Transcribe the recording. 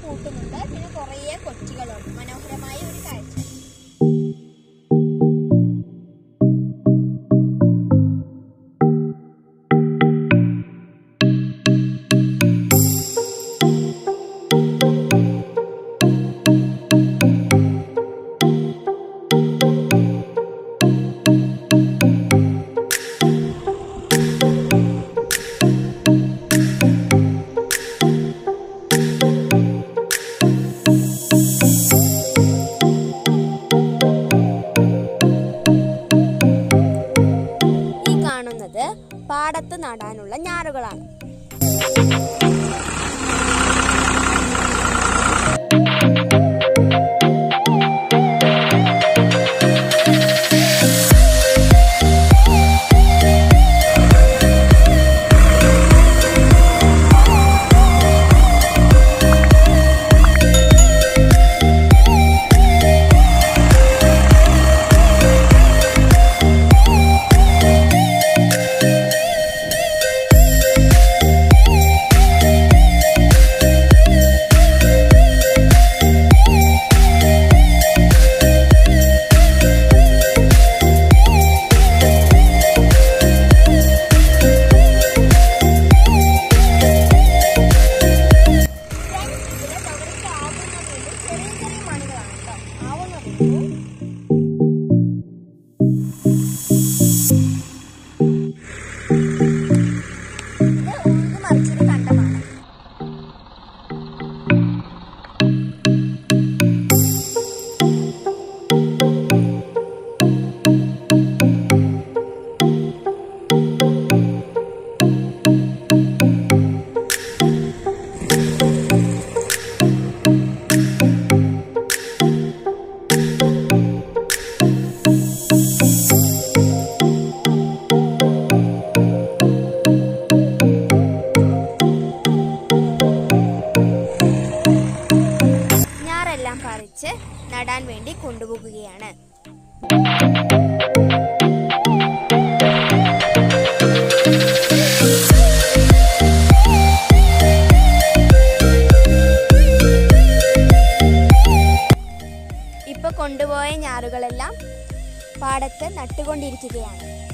കൂട്ടുമുണ്ട് പിന്നെ കുറേ കൊച്ചികളുണ്ട് മനോഹരമായ ഒരു കാഴ്ച ഈ കാണുന്നത് പാടത്ത് നടാനുള്ള ഞാറുകളാണ് ഫ്രണ്ട്സ് ഇതിലെ തുവരയ്ക്ക് ആവുന്നതിൽ ചെറിയ ചെറിയ മണികളാണ് കേട്ടോ ആവുന്നത് ഇത് ഉഴുന്ന് മറിച്ചൊരു കണ്ടമാണ് ഞാറെല്ലാം പറിച്ച് നടാൻ വേണ്ടി കൊണ്ടുപോകുകയാണ് ഇപ്പൊ കൊണ്ടുപോയ ഞാറുകളെല്ലാം പാടത്ത് നട്ടുകൊണ്ടിരിക്കുകയാണ്